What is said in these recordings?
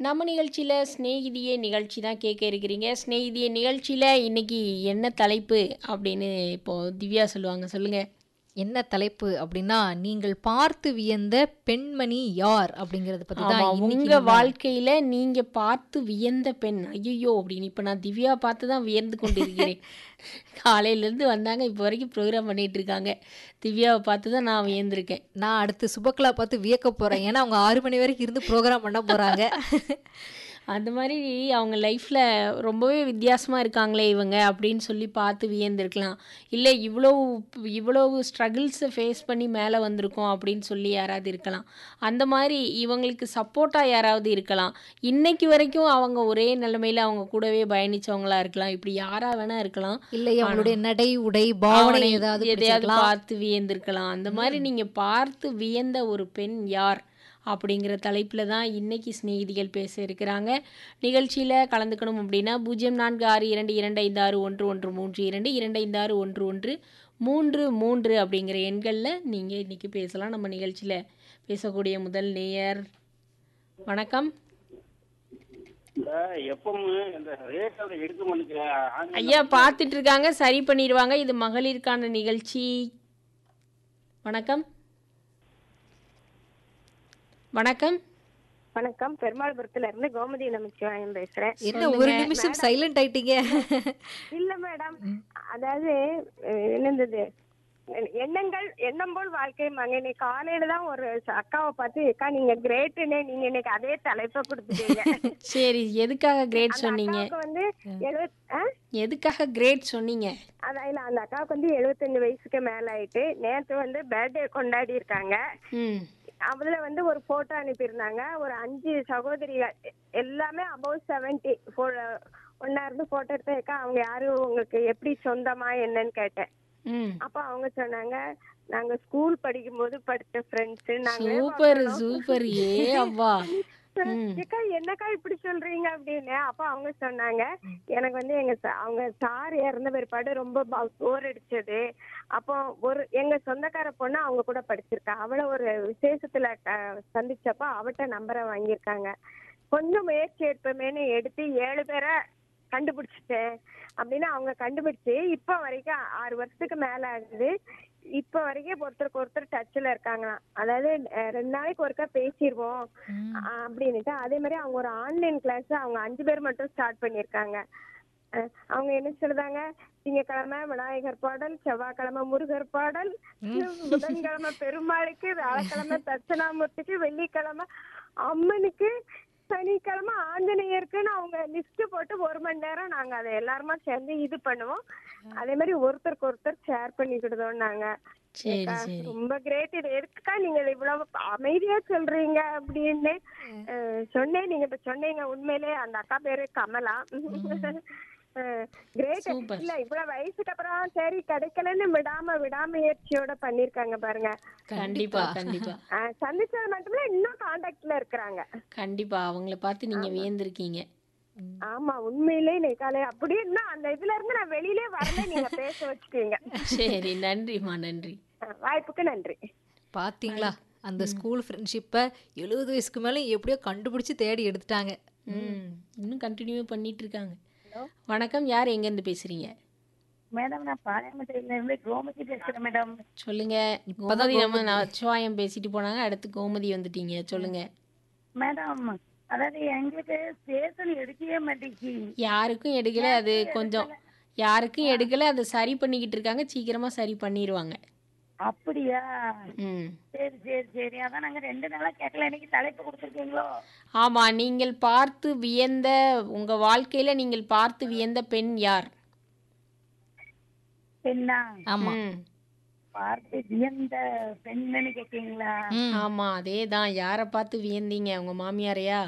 நம்ம நிகழ்ச்சியில் ஸ்நேகிதியே நிகழ்ச்சி தான் கேட்க இருக்கிறீங்க ஸ்நேகிதியே நிகழ்ச்சியில் இன்னைக்கு என்ன தலைப்பு அப்படின்னு இப்போ திவ்யா சொல்லுவாங்க சொல்லுங்க என்ன தலைப்பு அப்படின்னா நீங்கள் பார்த்து வியந்த பெண்மணி யார் அப்படிங்கறத பத்தி தான் ஆமா இன்னைக்கு உங்க நம்ம- வாழ்க்கையில நீங்க பார்த்து வியந்த பெண் ஐயோ அப்படின்னு இப்ப நான் திவ்யா பார்த்து தான் வியந்து கொண்டிருக்கிறேன் காலையில இருந்து வந்தாங்க இப்போ வரைக்கும் ப்ரோக்ராம் பண்ணிட்டு இருக்காங்க திவ்யாவை பார்த்து தான் நான் வியந்திருக்கேன் நான் அடுத்து சுபக்லா பார்த்து வியக்க போறேன் ஏன்னா அவங்க ஆறு மணி வரைக்கும் இருந்து ப்ரோக்ராம் பண்ண போறாங்க அந்த மாதிரி அவங்க லைஃப்பில் ரொம்பவே வித்தியாசமாக இருக்காங்களே இவங்க அப்படின்னு சொல்லி பார்த்து வியந்திருக்கலாம் இல்லை இவ்வளோ இவ்வளவு ஸ்ட்ரகிள்ஸை ஃபேஸ் பண்ணி மேலே வந்திருக்கோம் அப்படின்னு சொல்லி யாராவது இருக்கலாம் அந்த மாதிரி இவங்களுக்கு சப்போர்ட்டாக யாராவது இருக்கலாம் இன்னைக்கு வரைக்கும் அவங்க ஒரே நிலைமையில் அவங்க கூடவே பயணிச்சவங்களா இருக்கலாம் இப்படி யாரா வேணா இருக்கலாம் இல்லை அவங்களுடைய நடை உடை பாவனை ஏதாவது எதையாவது பிடிச்சிருக்கலாம். பார்த்து வியந்திருக்கலாம் அந்த மாதிரி நீங்க பார்த்து வியந்த ஒரு பெண் யார் அப்படிங்கிற தலைப்பில் தான் இன்னைக்கு சிநேகிதிகள் பேச இருக்கிறாங்க நிகழ்ச்சியில் கலந்துக்கணும் அப்படின்னா பூஜ்ஜியம் நான்கு ஆறு இரண்டு இரண்டு ஐந்து ஆறு ஒன்று ஒன்று மூன்று இரண்டு இரண்டு ஐந்து ஆறு ஒன்று ஒன்று மூன்று மூன்று அப்படிங்கிற எண்களில் நீங்கள் இன்னைக்கு பேசலாம் நம்ம நிகழ்ச்சியில் பேசக்கூடிய முதல் நேயர் வணக்கம் இந்த எப்பவும் இந்த ரேட்டோட எடுக்க மாட்டேங்கிற ஐயா பார்த்துட்டு இருக்காங்க சரி பண்ணிடுவாங்க இது மகளிருக்கான நிகழ்ச்சி வணக்கம் வணக்கம் வணக்கம் பெருமாள்புரத்துல இருந்து கோமதி நமச்சிவாயம் பேசுறேன் என்ன ஒரு நிமிஷம் சைலண்ட் ஆயிட்டீங்க இல்ல மேடம் அதாவது அஹ், என்னது எண்ணங்கள் எண்ணம் போல் வாழ்க்கை மங்க இன்னைக்கு காலையில தான் ஒரு ச- அக்காவை பார்த்து அக்கா நீங்க கிரேட்டுன்னு நீங்க இன்னைக்கு அதே தலைப்பை கொடுத்துட்டீங்க சரி எதுக்காக கிரேட் சொன்னீங்க அக்காவுக்கு வந்து எழுபத் ஆ? எதுக்காக கிரேட் சொன்னீங்க அதான் இல்ல அந்த அக்காவுக்கு வந்து எழுபத்தஞ்சு வயசுக்கு மேல ஆயிட்டு நேத்து வந்து பர்த்டே கொண்டாடி இருக்காங்க ம் அதுல வந்து ஒரு போட்டோ அனுப்பியிருந்தாங்க ஒரு அஞ்சு சகோதரிகள் எல்லாமே அபவ் செவன்டி ஒன்னா இருந்து போட்டோ எடுத்தேக்கா அவங்க யாரு உங்களுக்கு எப்படி சொந்தமா என்னன்னு கேட்டேன் ம் அப்ப அவங்க சொன்னாங்க நாங்க ஸ்கூல் படிக்கும்போது படிச்ச ஃப்ரெண்ட்ஸ் நாங்க சூப்பர் சூப்பர் ஏ அவ்வா ம் அக்கா என்னக்கா இப்படி சொல்றீங்க அப்படின்னு அப்ப அவங்க சொன்னாங்க எனக்கு வந்து எங்க ச- அவங்க சார் இறந்த பிற்பாடு ரொம்ப போர் அடிச்சது அப்போ ஒரு எங்க சொந்தக்கார பொண்ணு அவங்க கூட படிச்சிருக்கா அவளை ஒரு விசேஷத்துல க- சந்திச்சப்ப அவட்ட நம்பரை வாங்கியிருக்காங்க கொஞ்சம் முயற்சி எடுப்போமேன்னு எடுத்து ஏழு பேரை கண்டுபிடிச்சிட்டேன் அப்படின்னு அவங்க கண்டுபிடிச்சு இப்ப வரைக்கும் ஆறு வருஷத்துக்கு மேல ஆகுது இப்ப வரைக்கும் ஒருத்தருக்கு ஒருத்தர் டச்ல இருக்காங்களாம் அதாவது அஹ், ரெண்டு நாளைக்கு ஒருக்கா பேசிடுவோம் அஹ் அப்படின்னுட்டு அதே மாதிரி அவங்க ஒரு ஆன்லைன் கிளாஸ் அவங்க அஞ்சு பேர் மட்டும் ஸ்டார்ட் பண்ணியிருக்காங்க அஹ் அவங்க என்ன சொல்லுதாங்க திங்கக்கிழமை விநாயகர் பாடல் செவ்வாய்க்கிழமை முருகர் பாடல் புதன்கிழமை பெருமாளுக்கு வியாழக்கிழமை தட்சணாமூர்த்திக்கு வெள்ளிக்கிழமை அம்மனுக்கு சனிக்கிழமை ஆஞ்சநேயருக்குன்னு அவங்க லிஸ்ட் போட்டு ஒரு மணி நேரம் நாங்க அதை எல்லாருமா சேர்ந்து இது பண்ணுவோம் அதே மாதிரி ஒருத்தருக்கு ஒருத்தர் ஷேர் பண்ணிக்கிடுதோம் நாங்க சரி அக்கா, சரி ரொம்ப கிரேட் இது எதுக்கா நீங்க இதை இவ்வளவு அமைதியா சொல்றீங்க அப்படின்னு அஹ், சொன்னேன் நீங்க இப்ப சொன்னீங்க உண்மையிலே அந்த அக்கா பேரு கமலா கிரேட் Super. இல்ல இவ்வளவு வயசுக்கு அப்புறம் சரி கிடைக்கலன்னு விடாம விடாமுயற்சியோட பண்ணிருக்காங்க பாருங்க கண்டிப்பா கண்டிப்பா அஹ், சந்திச்சது மட்டுமில்ல இன்னும் கான்டாக்ட்ல இருக்கிறாங்க கண்டிப்பா அவங்கள பார்த்து நீங்க வியந்திருக்கீங்க ஆமா உண்மையிலே நெக்காலே அப்படியே இன்னும் அந்த இதுல இருந்து நான் வெளியிலே வரல நீங்க பேச வச்சுட்டீங்க சரி நன்றிம்மா நன்றி அஹ், வாய்ப்புக்கு நன்றி பாத்தீங்களா அந்த ஸ்கூல் ஃப்ரெண்ட்ஷிப்பை எழுபது வயசுக்கு மேல எப்படியோ கண்டுபிடிச்சு தேடி எடுத்துட்டாங்க ம் இன்னும் கண்டினியூ பண்ணிட்டு இருக்காங்க வணக்கம் யார் எங்கேருந்து பேசுறீங்க மேடம் நான் பாளையமட்டையில இருந்து கோமதி பேசுறேன் மேடம் சொல்லுங்க கோமதி நம்ம நச்சுவாயம் பேசிட்டு போனாங்க அடுத்து கோமதி வந்துட்டீங்க சொல்லுங்க மேடம் அதாவது எங்களுக்கு ஸ்டேஷன் எடுக்கவே மாட்டேங்கி யாருக்கும் எடுக்கல அது கொஞ்சம் யாருக்கும் எடுக்கல அதை சரி பண்ணிக்கிட்டு இருக்காங்க சீக்கிரமா சரி பண்ணிடுவாங்க அப்படியா ம் சரி சரி சரி அதான் நாங்க ரெண்டு நாளா கேட்கல இன்னைக்கு தலைப்பு கொடுத்துருக்கீங்களோ ஆமா நீங்கள் பார்த்து வியந்த உங்க வாழ்க்கையில நீங்கள் பார்த்து வியந்த பெண் யார் பெண்ணா ஆமா ம். பார்த்து வியந்த பெண்ணுன்னு கேட்கீங்களா ம். ஆமா அதேதான் யாரை பார்த்து வியந்தீங்க உங்க மாமியாரையா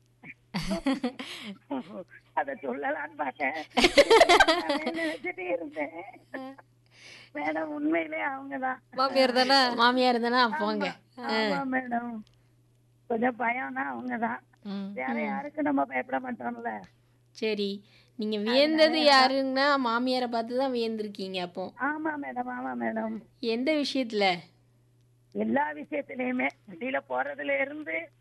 அத சொல்லலாம்னு பார்த்தேன் நான் நினைச்சிட்டே இருந்தேன் மேடம் உண்மையிலே அவங்கதான் மாமியார் தானே மாமியார் தானே போங்க ஆமா மேடம் கொஞ்சம் பயம்னா அவங்கதான் ம். வேற யாருக்கும் நம்ம பயப்பட மாட்டோம்ல சரி நீங்க வியந்தது யாருன்னா மாமியாரை பார்த்து தான் வியந்திருக்கீங்க அப்போ ஆமா மேடம் ஆமா மேடம் எந்த விஷயத்துல எல்லா விஷயத்திலயுமே வெளியில போறதுல இருந்து